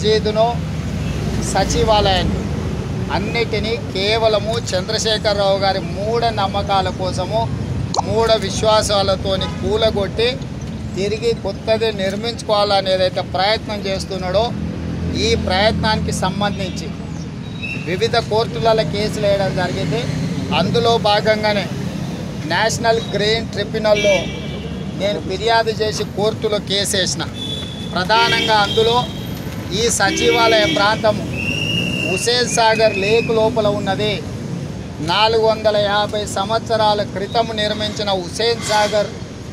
మసీదును సచివాలయాన్ని అన్నిటినీ కేవలము చంద్రశేఖరరావు గారి మూఢ నమ్మకాల కోసము మూఢ విశ్వాసాలతోని కూలగొట్టి తిరిగి కొత్తది నిర్మించుకోవాలని ఏదైతే ప్రయత్నం చేస్తున్నాడో ఈ ప్రయత్నానికి సంబంధించి వివిధ కోర్టులలో కేసులు వేయడం జరిగింది అందులో భాగంగానే నేషనల్ గ్రీన్ ట్రిబ్యునల్లో నేను ఫిర్యాదు చేసి కోర్టులో కేసు వేసిన ప్రధానంగా అందులో ఈ సచివాలయ ప్రాంతము హుసేన్ సాగర్ లేక్ లోపల ఉన్నది నాలుగు వందల యాభై సంవత్సరాల క్రితం నిర్మించిన హుసేన్ సాగర్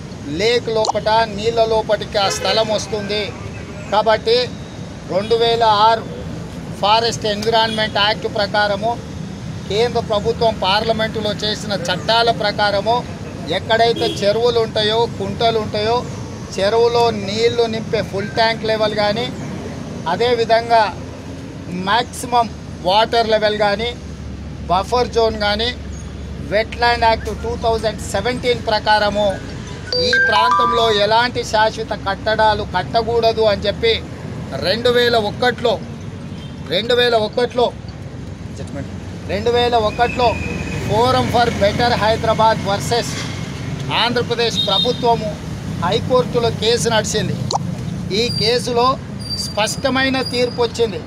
లేక్ లోపట నీళ్ళ లోపటికి ఆ స్థలం వస్తుంది కాబట్టి రెండు వేల ఆరు ఫారెస్ట్ ఎన్విరాన్మెంట్ యాక్ట్ ప్రకారము కేంద్ర ప్రభుత్వం పార్లమెంటులో చేసిన చట్టాల ప్రకారము ఎక్కడైతే చెరువులు ఉంటాయో కుంటలు ఉంటాయో చెరువులో నీళ్లు నింపే ఫుల్ ట్యాంక్ లెవెల్ కానీ అదేవిధంగా మ్యాక్సిమం వాటర్ లెవెల్ కానీ బఫర్ జోన్ కానీ wetland act two thousand seventeen ప్రకారము ఈ ప్రాంతంలో ఎలాంటి శాశ్వత కట్టడాలు కట్టకూడదు అని చెప్పి రెండు వేల ఒకటిలో రెండు వేల ఒకటిలో జడ్జ్మెంట్ రెండు వేల ఒకటిలో forum for better Hyderabad versus Andhra Pradesh ప్రభుత్వము హైకోర్టులో కేసు నడిచింది ఈ కేసులో స్పష్టమైన తీర్పు వచ్చింది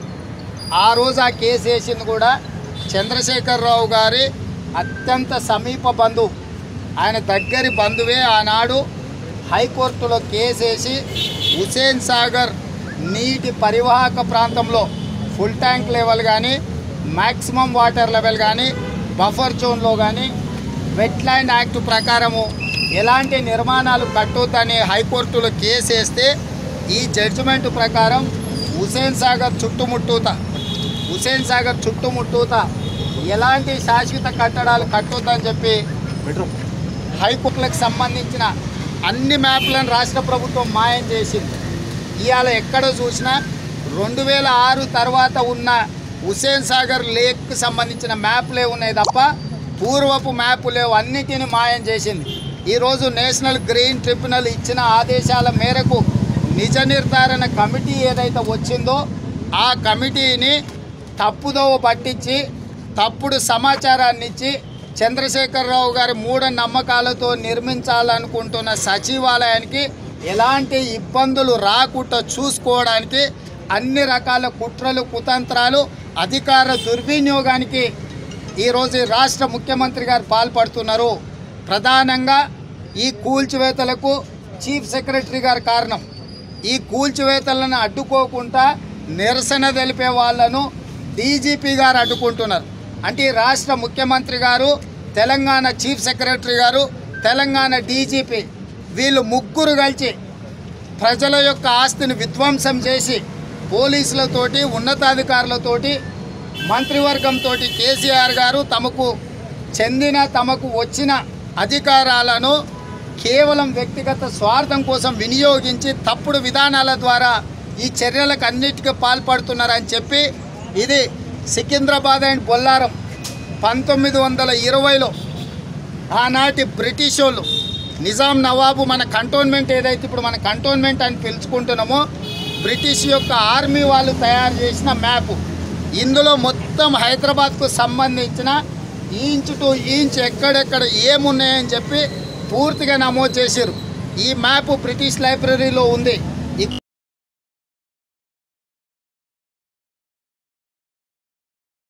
ఆ రోజు ఆ కేసు వేసింది కూడా చంద్రశేఖరరావు గారి అత్యంత సమీప బంధువు ఆయన దగ్గరి బంధువే ఆనాడు హైకోర్టులో కేసు వేసి హుసేన్ సాగర్ నీటి పరివాహక ప్రాంతంలో ఫుల్ ట్యాంక్ లెవెల్ కానీ మ్యాక్సిమం వాటర్ లెవెల్ కానీ బఫర్ జోన్లో కానీ వెట్లాండ్ యాక్ట్ ప్రకారము ఎలాంటి నిర్మాణాలు కట్టొద్దని హైకోర్టులో కేసు వేస్తే ఈ జడ్జిమెంట్ ప్రకారం హుసేన్ సాగర్ చుట్టుముట్టూత హుసేన్ సాగర్ చుట్టుముట్టూత ఎలాంటి శాశ్వత కట్టడాలు కట్టొద్దని చెప్పి హైకోర్టులకు సంబంధించిన అన్ని మ్యాప్లను రాష్ట్ర ప్రభుత్వం మాయం చేసింది ఇవాళ ఎక్కడ చూసినా రెండు వేల ఆరు తర్వాత ఉన్న హుసేన్ సాగర్ లేక్కి సంబంధించిన మ్యాప్లే ఉన్నాయి తప్ప పూర్వపు మ్యాప్ లేవు అన్నిటిని మాయం చేసింది ఈరోజు నేషనల్ గ్రీన్ ట్రిబ్యునల్ ఇచ్చిన ఆదేశాల మేరకు నిజ నిర్ధారణ కమిటీ ఏదైతే వచ్చిందో ఆ కమిటీని తప్పుదోవ పట్టించి తప్పుడు సమాచారాన్ని ఇచ్చి చంద్రశేఖరరావు గారి మూఢ నమ్మకాలతో నిర్మించాలనుకుంటున్న సచివాలయానికి ఎలాంటి ఇబ్బందులు రాకుండా చూసుకోవడానికి అన్ని రకాల కుట్రలు కుతంత్రాలు అధికార దుర్వినియోగానికి ఈరోజు ఈ రాష్ట్ర ముఖ్యమంత్రి గారు పాల్పడుతున్నారు ప్రధానంగా ఈ కూల్చివేతలకు చీఫ్ సెక్రటరీ గారు కారణం ఈ కూల్చివేతలను అడ్డుకోకుండా నిరసన తెలిపే వాళ్ళను డీజీపీ గారు అడ్డుకుంటున్నారు అంటే ఈ రాష్ట్ర ముఖ్యమంత్రి గారు తెలంగాణ చీఫ్ సెక్రటరీ గారు తెలంగాణ డీజీపీ వీళ్ళు ముగ్గురు కలిసి ప్రజల యొక్క ఆస్తిని విధ్వంసం చేసి పోలీసులతోటి ఉన్నతాధికారులతోటి మంత్రివర్గంతో కేసీఆర్ గారు తమకు చెందిన తమకు వచ్చిన అధికారాలను కేవలం వ్యక్తిగత స్వార్థం కోసం వినియోగించి తప్పుడు విధానాల ద్వారా ఈ చర్యలకు అన్నిటికీ పాల్పడుతున్నారని చెప్పి ఇది సికింద్రాబాద్ అండ్ బొల్లారం పంతొమ్మిది వందల ఇరవైలో ఆనాటి బ్రిటిష్ వాళ్ళు నిజాం నవాబు మన కంటోన్మెంట్ ఏదైతే ఇప్పుడు మన కంటోన్మెంట్ అని పిలుచుకుంటున్నామో బ్రిటిష్ యొక్క ఆర్మీ వాళ్ళు తయారు చేసిన మ్యాప్ ఇందులో మొత్తం హైదరాబాద్కు సంబంధించిన ఇంచ్ టు ఇంచ్ ఎక్కడెక్కడ ఏమున్నాయని చెప్పి పూర్తిగా నమోదు చేశారు ఈ మ్యాప్ బ్రిటిష్ లైబ్రరీలో ఉంది